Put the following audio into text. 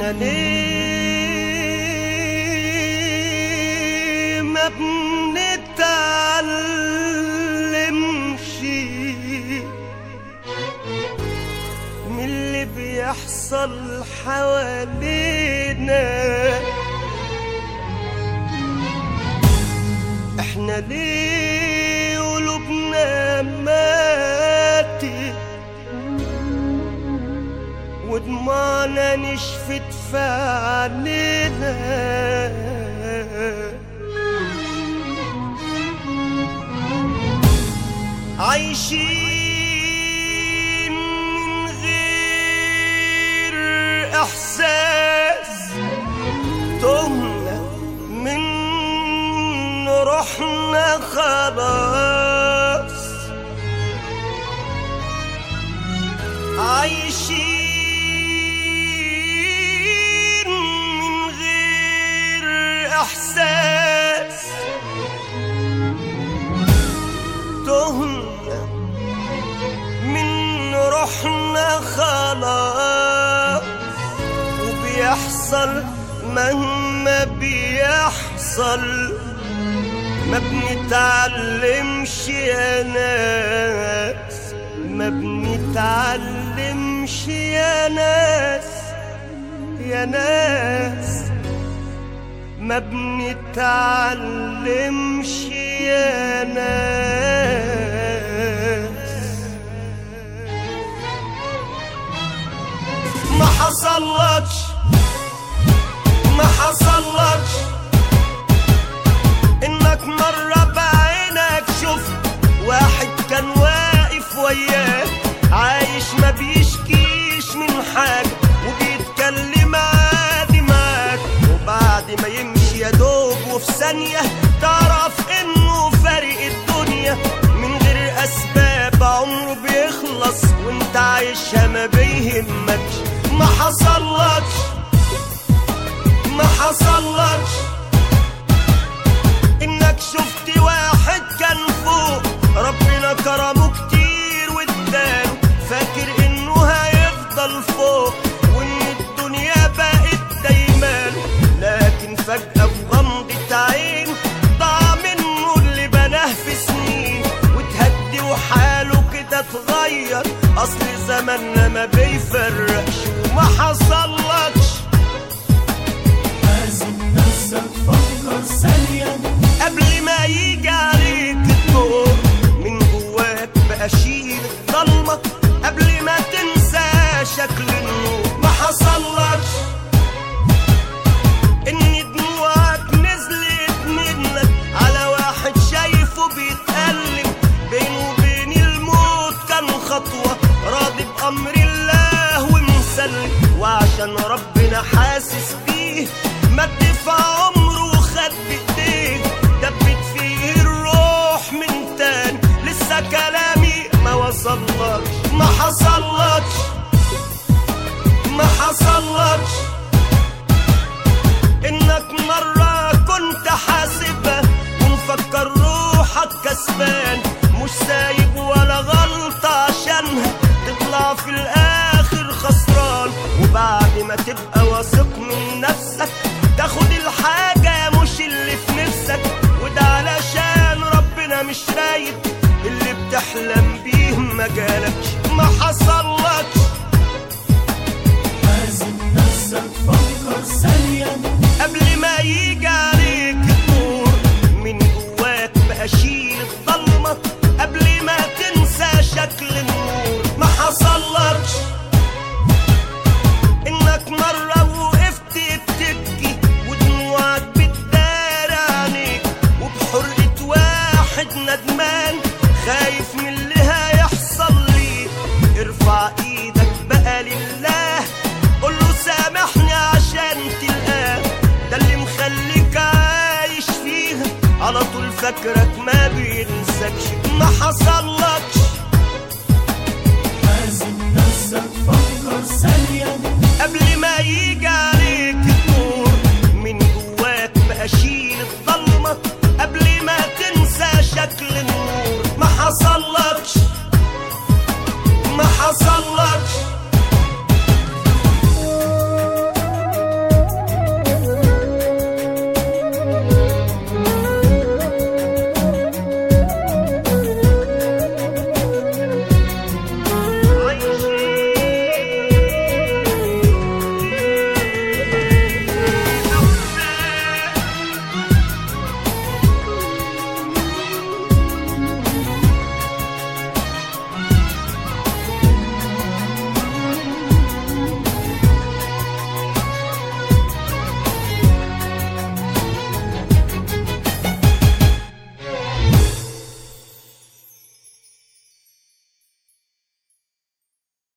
احنا ليه ما بنتعلمش من اللي بيحصل حوالينا احنا ليه قلوبنا ماتت ودموعنا نشفت في عينينا عايشين من غير احساس تهنا من روحنا خلاص عايشين من غير احساس تهنا من روحنا خلاص وبيحصل مهما بيحصل ما بنتعلمش يا ناس ما بنتعلمش يا ناس يا ناس ما بنتعلمش يا ناس ما حصلكش ما حصلكش انك مرة بعينك شفت واحد كان واقف وياك عايش ما بيشكيش من حاجة وبيتكلم عادي معاك وبعد ما يمشي يا دوب وفي ثانية تعرف انه فارق الدنيا من غير اسباب عمره بيخلص وانت عايشها ما بيهمكش ما حصلكش ما حصلكش انك شفت واحد كان فوق ربنا كرمه كتير واداله فاكر انه هيفضل فوق وان الدنيا بقت دايماله لكن فجأة في غمضة عين ضاع منه اللي بناه في سنين وتهدي وحاله كده اتغير اصل زماننا ما بيفرقش وما حصلكش لازم نفسك فكر ثانية قبل ما يجي عليك الدور من جواك بقى شيل الضلمة قبل ما تنسى شكل النور ما حصلكش ان دموعك نزلت منك على واحد شايفه بيتألم بينه وبين الموت كان خطوة راضي بأمر الله ومسلم وعشان ربنا حاسس بيه مد في عمره وخد بايديه دبت فيه الروح من تاني لسه كلامي ما وصلكش ما حصلكش ما حصلكش انك مرة كنت حاسبها ومفكر روحك كسبان مش سايب ولا غلطة عشانها تطلع في الاخر خسران وبعد ما تبقى واثق من نفسك تاخد الحاجة مش اللي في نفسك وده علشان ربنا مش رايد اللي بتحلم بيه ما جالكش ما حصلكش لازم نفسك فكر ثانية قبل ما يجي عليك الدور من جواك بقى شيل الضلمة قبل ما تنسى شكل النور ما حصلكش انك مرة وقفت بتبكي ودموعك بتدار عليك وبحرقة واحد ندمان خايف من اللي هيحصل ليك ارفع ايدك بقى لله قول له سامحني عشان تلقاه ده اللي مخليك عايش فيها على طول فاكرك ما بينسكش ما حصلكش